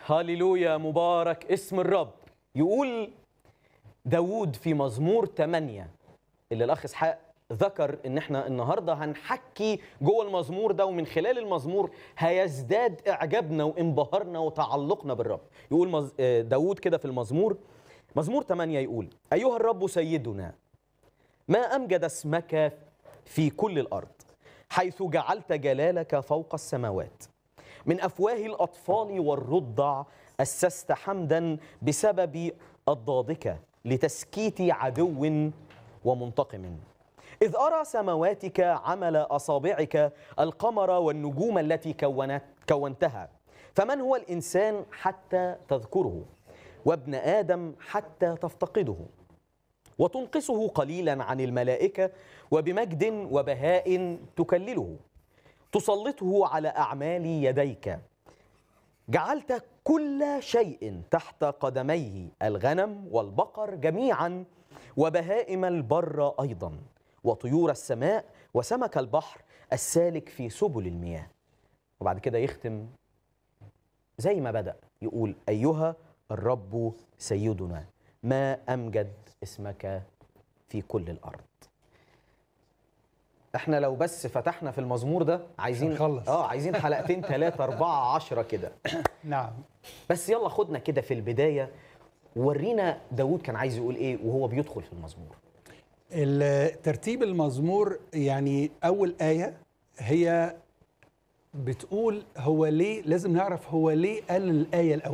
هاليلويا مبارك اسم الرب يقول داوود في مزمور 8 اللي الاخ اسحاق ذكر ان احنا النهارده هنحكي جوه المزمور ده ومن خلال المزمور هيزداد اعجابنا وانبهارنا وتعلقنا بالرب يقول مز... آه، داوود كده في المزمور مزمور 8 يقول ايها الرب سيدنا ما امجد اسمك في كل الارض حيث جعلت جلالك فوق السماوات من افواه الاطفال والرضع اسست حمدا بسبب اضدادك لتسكيت عدو ومنتقم اذ ارى سماواتك عمل اصابعك القمر والنجوم التي كونت كونتها فمن هو الانسان حتى تذكره وابن ادم حتى تفتقده وتنقصه قليلا عن الملائكه وبمجد وبهاء تكلله تسلطه على اعمال يديك جعلت كل شيء تحت قدميه الغنم والبقر جميعا وبهائم البر ايضا وطيور السماء وسمك البحر السالك في سبل المياه وبعد كده يختم زي ما بدأ يقول أيها الرب سيدنا ما أمجد اسمك في كل الأرض احنا لو بس فتحنا في المزمور ده عايزين هنخلص. اه عايزين حلقتين ثلاثة أربعة عشرة كده نعم بس يلا خدنا كده في البداية ورينا داود كان عايز يقول ايه وهو بيدخل في المزمور ال- ترتيب المزمور يعني أول آية هي بتقول هو ليه لازم نعرف هو ليه قال الآية الأولى